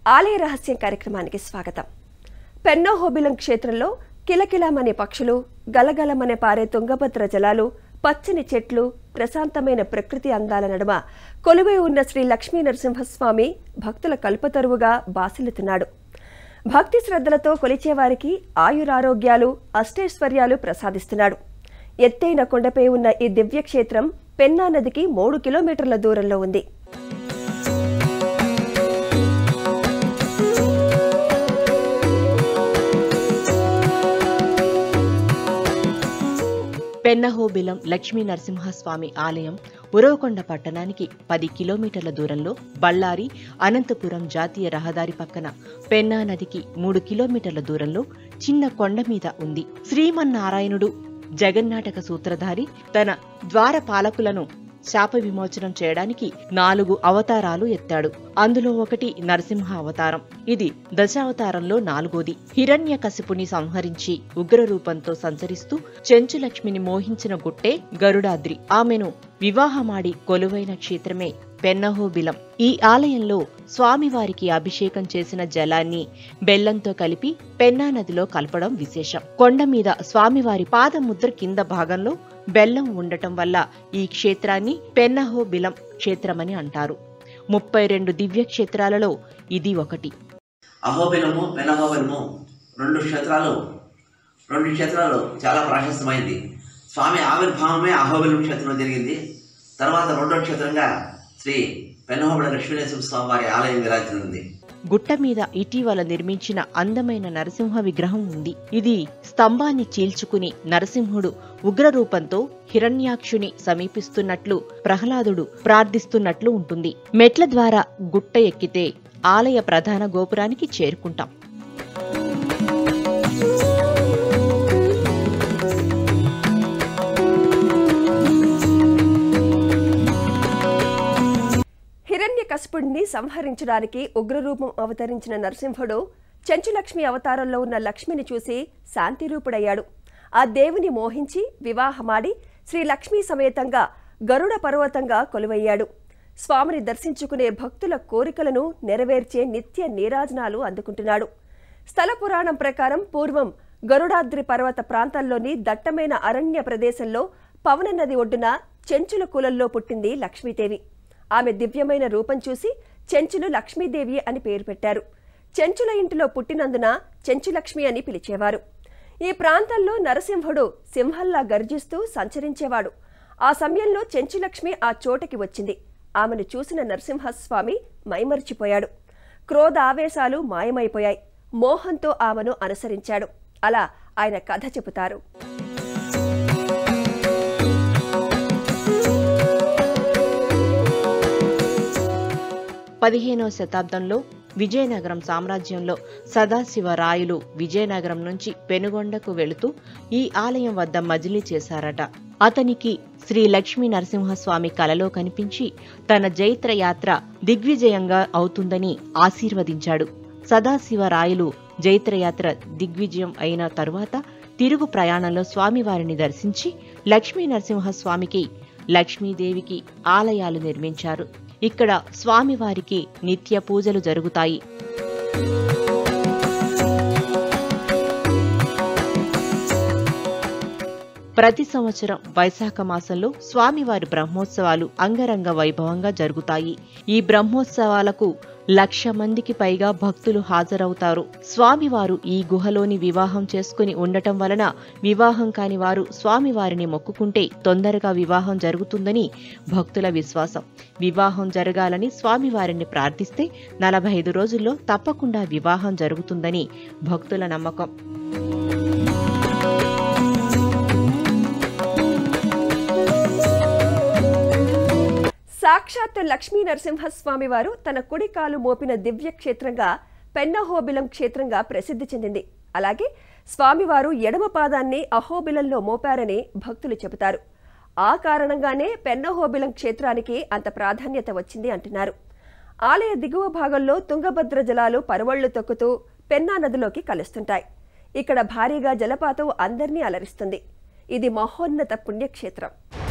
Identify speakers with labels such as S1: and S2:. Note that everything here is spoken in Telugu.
S1: ఆలయ రహస్యం కార్యక్రమానికి స్వాగతం పెన్నోహోబిలం క్షేత్రంలో కిలకిలామనే పక్షులు గలగలమనే పారే తుంగభద్ర జలాలు పచ్చని చెట్లు ప్రశాంతమైన ప్రకృతి అందాల నడుమ కొలువై ఉన్న శ్రీ లక్ష్మీ నరసింహస్వామి భక్తుల కల్పతరువుగా బాసిల్లుతున్నాడు భక్తి శ్రద్ధలతో కొలిచేవారికి ఆయురారోగ్యాలు అష్టైశ్వర్యాలు ప్రసాదిస్తున్నాడు ఎత్తైన కొండపై ఉన్న ఈ దివ్యక్షేత్రం పెన్నా నదికి మూడు కిలోమీటర్ల దూరంలో ఉంది
S2: పెన్నహోబిలం లక్ష్మీ నరసింహస్వామి ఆలయం ఉరవకొండ పట్టణానికి పది కిలోమీటర్ల దూరంలో బళ్ళారి అనంతపురం జాతీయ రహదారి పక్కన పెన్నా నదికి మూడు కిలోమీటర్ల దూరంలో చిన్న కొండ మీద ఉంది శ్రీమన్నారాయణుడు జగన్నాటక సూత్రధారి తన ద్వార పాలకులను శాప విమోచనం చేయడానికి నాలుగు అవతారాలు ఎత్తాడు అందులో ఒకటి నరసింహ అవతారం ఇది దశావతారంలో నాలుగోది హిరణ్యకశిపుని సంహరించి ఉగ్ర రూపంతో సంచరిస్తూ చెంచులక్ష్మిని మోహించిన గుట్టే గరుడాద్రి ఆమెను వివాహమాడి కొలువైన క్షేత్రమే పెన్నహోబిలం ఈ ఆలయంలో స్వామివారికి అభిషేకం చేసిన జలాన్ని బెల్లంతో కలిపి పెన్నా నదిలో కలపడం విశేషం కొండ మీద స్వామివారి పాదముద్ర కింద భాగంలో బెల్లం ఉండటం వల్ల ఈ క్షేత్రాన్ని పెన్నహోబిలం క్షేత్రమని అంటారు ముప్పై రెండు దివ్య క్షేత్రాలలో ఇది ఒకటి
S3: అహోబిలము పెనహోబిలము రెండు క్షేత్రాలు రెండు క్షేత్రాలు చాలా ప్రాశస్యమైంది స్వామి ఆవిర్భావమే అహోబిలం క్షేత్రంలో జరిగింది తర్వాత రెండో క్షేత్రంగా శ్రీ పెనహోబిల లక్ష్మీనరసింహ స్వామి వారి ఆలయం విరాజిల్లింది
S2: గుట్ట మీద ఇటీవల నిర్మించిన అందమైన నరసింహ విగ్రహం ఉంది ఇది స్తంభాన్ని చీల్చుకుని నరసింహుడు ఉగ్రరూపంతో హిరణ్యాక్షుని సమీపిస్తున్నట్లు ప్రహ్లాదుడు ప్రార్థిస్తున్నట్లు ఉంటుంది మెట్ల ద్వారా గుట్ట ఎక్కితే ఆలయ ప్రధాన గోపురానికి చేరుకుంటాం
S1: హిరణ్యకశిపుడిని సంహరించడానికి ఉగ్రరూపం అవతరించిన నరసింహుడు చెంచులక్ష్మి అవతారంలో ఉన్న లక్ష్మిని చూసి శాంతిరూపుడయ్యాడు ఆ దేవుని మోహించి వివాహమాడి శ్రీ లక్ష్మీ సమేతంగా గరుడ పర్వతంగా కొలువయ్యాడు స్వామిని దర్శించుకునే భక్తుల కోరికలను నెరవేర్చే నిత్య నీరాజనాలు అందుకుంటున్నాడు స్థల పురాణం ప్రకారం పూర్వం గరుడాద్రి పర్వత ప్రాంతాల్లోని దట్టమైన అరణ్య ప్రదేశంలో పవన నది ఒడ్డున చెంచుల కులంలో పుట్టింది లక్ష్మీదేవి ఆమె దివ్యమైన రూపం చూసి చెంచులు లక్ష్మీదేవి అని పేరు పెట్టారు చెంచుల ఇంటిలో పుట్టినందున చెంచులక్ష్మి అని పిలిచేవారు ఈ ప్రాంతంలో నరసింహుడు సింహంలా గర్జిస్తూ సంచరించేవాడు ఆ సమయంలో చెంచులక్ష్మి ఆ చోటకి వచ్చింది ఆమెను చూసిన నరసింహస్వామి మైమరిచిపోయాడు క్రోధ ఆవేశాలు మాయమైపోయాయి మోహంతో ఆమెను అనుసరించాడు అలా ఆయన కథ చెబుతారు
S2: పదిహేనవ శతాబ్దంలో విజయనగరం సామ్రాజ్యంలో సదాశివ రాయులు విజయనగరం నుంచి పెనుగొండకు వెళుతూ ఈ ఆలయం వద్ద మజిలీ చేశారట అతనికి శ్రీ లక్ష్మీ నరసింహస్వామి కలలో కనిపించి తన జైత్ర యాత్ర దిగ్విజయంగా అవుతుందని ఆశీర్వదించాడు సదాశివ రాయులు జైత్రయాత్ర దిగ్విజయం అయిన తరువాత తిరుగు ప్రయాణంలో స్వామివారిని దర్శించి లక్ష్మీ నరసింహస్వామికి లక్ష్మీదేవికి ఆలయాలు నిర్మించారు ఇక్కడ స్వామివారికి నిత్య పూజలు జరుగుతాయి ప్రతి సంవత్సరం వైశాఖ మాసంలో స్వామివారి బ్రహ్మోత్సవాలు అంగరంగ వైభవంగా జరుగుతాయి ఈ బ్రహ్మోత్సవాలకు లక్ష మందికి పైగా భక్తులు హాజరవుతారు స్వామివారు ఈ గుహలోని వివాహం చేసుకుని ఉండటం వలన వివాహం కాని వారు స్వామివారిని మొక్కుకుంటే తొందరగా వివాహం జరుగుతుందని భక్తుల విశ్వాసం వివాహం జరగాలని స్వామివారిని ప్రార్థిస్తే నలభై ఐదు రోజుల్లో తప్పకుండా వివాహం జరుగుతుందని భక్తుల నమ్మకం
S1: సాక్షాత్తు లక్ష్మీ నరసింహస్వామి వారు తన కుడి కాలు మోపిన దివ్య క్షేత్రంగా పెన్నహోబిలం క్షేత్రంగా ప్రసిద్ధి చెందింది అలాగే స్వామివారు ఎడమ పాదాన్ని అహోబిలంలో మోపారని భక్తులు చెబుతారు ఆ కారణంగానే పెన్నహోబిలం క్షేత్రానికి అంత ప్రాధాన్యత వచ్చింది అంటున్నారు ఆలయ దిగువ భాగంలో తుంగభద్ర జలాలు పరవళ్లు తొక్కుతూ పెన్నా నదిలోకి కలుస్తుంటాయి ఇక్కడ భారీగా జలపాతం అందర్నీ అలరిస్తుంది ఇది మహోన్నత పుణ్యక్షేత్రం